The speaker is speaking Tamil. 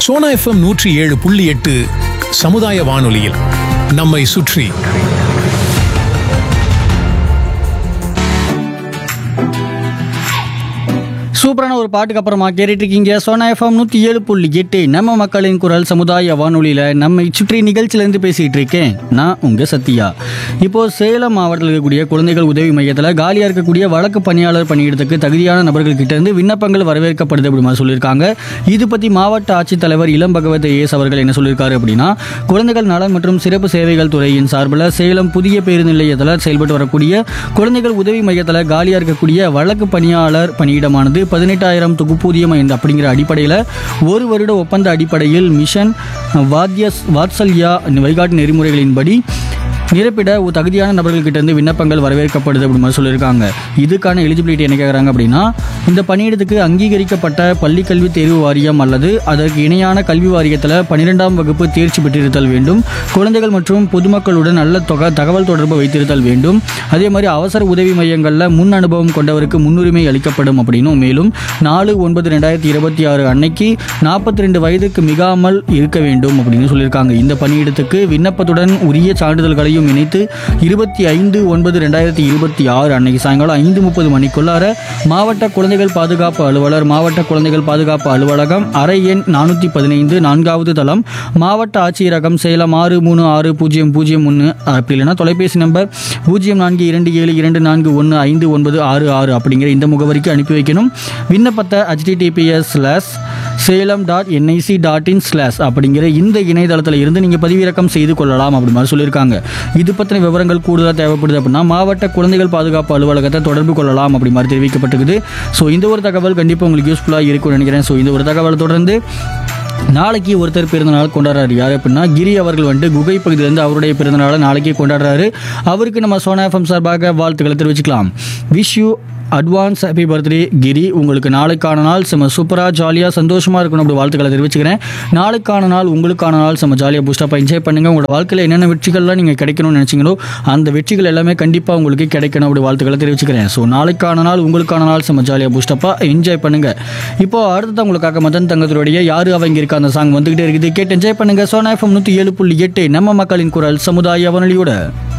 சோனா எஃப்எம் நூற்றி ஏழு புள்ளி எட்டு சமுதாய வானொலியில் நம்மை சுற்றி சூப்பரான ஒரு பாட்டுக்கு அப்புறமா கேட்டுட்டு இருக்கீங்க சோனா எஃப்எம் நூற்றி ஏழு புள்ளி எட்டு நம்ம மக்களின் குரல் சமுதாய வானொலியில் நம்மை சுற்றி நிகழ்ச்சியிலேருந்து பேசிகிட்டு இருக்கேன் நான் உங்கள் சத்யா இப்போ சேலம் மாவட்டத்தில் இருக்கக்கூடிய குழந்தைகள் உதவி மையத்தில் காலியாக இருக்கக்கூடிய வழக்கு பணியாளர் பணியிடத்துக்கு தகுதியான நபர்கள் கிட்ட இருந்து விண்ணப்பங்கள் வரவேற்கப்படுது அப்படி மாதிரி சொல்லியிருக்காங்க இது பற்றி மாவட்ட ஆட்சித்தலைவர் இளம் பகவத் ஏஎஸ் அவர்கள் என்ன சொல்லியிருக்காரு அப்படின்னா குழந்தைகள் நலன் மற்றும் சிறப்பு சேவைகள் துறையின் சார்பில் சேலம் புதிய பேருந்து நிலையத்தில் செயல்பட்டு வரக்கூடிய குழந்தைகள் உதவி மையத்தில் காலியாக இருக்கக்கூடிய வழக்கு பணியாளர் பணியிடமானது பதினெட்டாயிரம் தொகுப்பூதியம் என்ற அப்படிங்கிற அடிப்படையில் ஒரு வருட ஒப்பந்த அடிப்படையில் மிஷன் வாத்யஸ் வாத்சல்யா வழிகாட்டு நெறிமுறைகளின்படி நிரப்பிட ஒரு தகுதியான நபர்கள்கிட்ட இருந்து விண்ணப்பங்கள் வரவேற்கப்படுது அப்படி மாதிரி சொல்லியிருக்காங்க இதுக்கான எலிஜிபிலிட்டி என்ன கேட்குறாங்க அப்படின்னா இந்த பணியிடத்துக்கு அங்கீகரிக்கப்பட்ட பள்ளி கல்வி தேர்வு வாரியம் அல்லது அதற்கு இணையான கல்வி வாரியத்தில் பன்னிரெண்டாம் வகுப்பு தேர்ச்சி பெற்றிருத்தல் வேண்டும் குழந்தைகள் மற்றும் பொதுமக்களுடன் நல்ல தொகை தகவல் தொடர்பு வைத்திருத்தல் வேண்டும் அதே மாதிரி அவசர உதவி மையங்களில் முன் அனுபவம் கொண்டவருக்கு முன்னுரிமை அளிக்கப்படும் அப்படின்னும் மேலும் நாலு ஒன்பது ரெண்டாயிரத்தி இருபத்தி ஆறு அன்னைக்கு நாற்பத்தி ரெண்டு வயதுக்கு மிகாமல் இருக்க வேண்டும் அப்படின்னு சொல்லியிருக்காங்க இந்த பணியிடத்துக்கு விண்ணப்பத்துடன் உரிய சான்றிதழ்களையும் இணைத்து இருபத்தி ஐந்து ஒன்பது ரெண்டாயிரத்தி இருபத்தி ஆறு அன்னைக்கு சாயங்காலம் ஐந்து முப்பது மணிக்குள்ளார மாவட்ட குழந்தைகள் பாதுகாப்பு அலுவலர் மாவட்ட குழந்தைகள் பாதுகாப்பு அலுவலகம் அறை எண் நானூற்றி பதினைந்து நான்காவது தளம் மாவட்ட ஆட்சியரகம் சேலம் ஆறு மூணு ஆறு பூஜ்ஜியம் பூஜ்ஜியம் ஒன்று அப்படி இல்லைன்னா தொலைபேசி நம்பர் பூஜ்ஜியம் நான்கு இரண்டு ஏழு இரண்டு நான்கு ஒன்று ஐந்து ஒன்பது ஆறு ஆறு அப்படிங்கிற இந்த முகவரிக்கு அனுப்பி வைக்கணும் விண்ணப்பத்தை HTTPS slash Salem dot NIC dot in slash அப்படிங்கிற இந்த இணையதளத்தில் இருந்து நீங்கள் பதிவிறக்கம் செய்து கொள்ளலாம் அப்படி மாதிரி சொல்லியிருக்காங்க இது பற்றின விவரங்கள் கூடுதலாக தேவைப்படுது அப்படின்னா மாவட்ட குழந்தைகள் பாதுகாப்பு அலுவலகத்தை தொடர்பு கொள்ளலாம் அப்படி மாதிரி தெரிவிக்கப்பட்டிருக்குது ஸோ இந்த ஒரு தகவல் கண்டிப்பாக உங்களுக்கு யூஸ்ஃபுல்லாக இருக்கும்னு நினைக்கிறேன் ஸோ இந்த ஒரு தகவல் தொடர்ந்து நாளைக்கு ஒருத்தர் பிறந்தநாள் கொண்டாடுறாரு யார் அப்படின்னா கிரி அவர்கள் வந்துட்டு குகை பகுதியிலேருந்து அவருடைய பிறந்தநாளை நாளைக்கே கொண்டாடுறாரு அவருக்கு நம்ம சோனா எஃப்எம் சார்பாக வாழ்த்துக்களை தெரிவிச்சுக்கலாம் wish you advance happy birthday Giri உங்களுக்கு நாளைக்கான நாள் செம்ம சூப்பராக ஜாலியாக சந்தோஷமாக இருக்கணும் அப்படி வாழ்த்துக்களை தெரிவிச்சுக்கிறேன் நாளைக்கான நாள் உங்களுக்கான நாள் செம்ம ஜாலியாக பூஸ்டப்பாக என்ஜாய் பண்ணுங்கள் உங்களோட வாழ்க்கையில் என்னென்ன வெற்றிகள்லாம் நீங்கள் கிடைக்கணும்னு நினச்சிங்களோ அந்த வெற்றிகள் எல்லாமே கண்டிப்பாக உங்களுக்கு கிடைக்கணும் அப்படி வாழ்த்துக்களை தெரிவிச்சுக்கிறேன் ஸோ நாளைக்கான நாள் உங்களுக்கான நாள் செம்ம ஜாலியாக பூஸ்டப்பாக என்ஜாய் பண்ணுங்கள் இப்போ அடுத்தது உங்களுக்காக மதன் தங்கத்துடைய யாரு அவங்க இருக்க அந்த சாங் வந்துகிட்டே இருக்குது கேட்டு என்ஜாய் பண்ணுங்க சோனா எஃப்எம் நூற்றி ஏழு புள்ளி எட்டு நம்ம மக்களின் குரல் சமுதாய வானொலியோட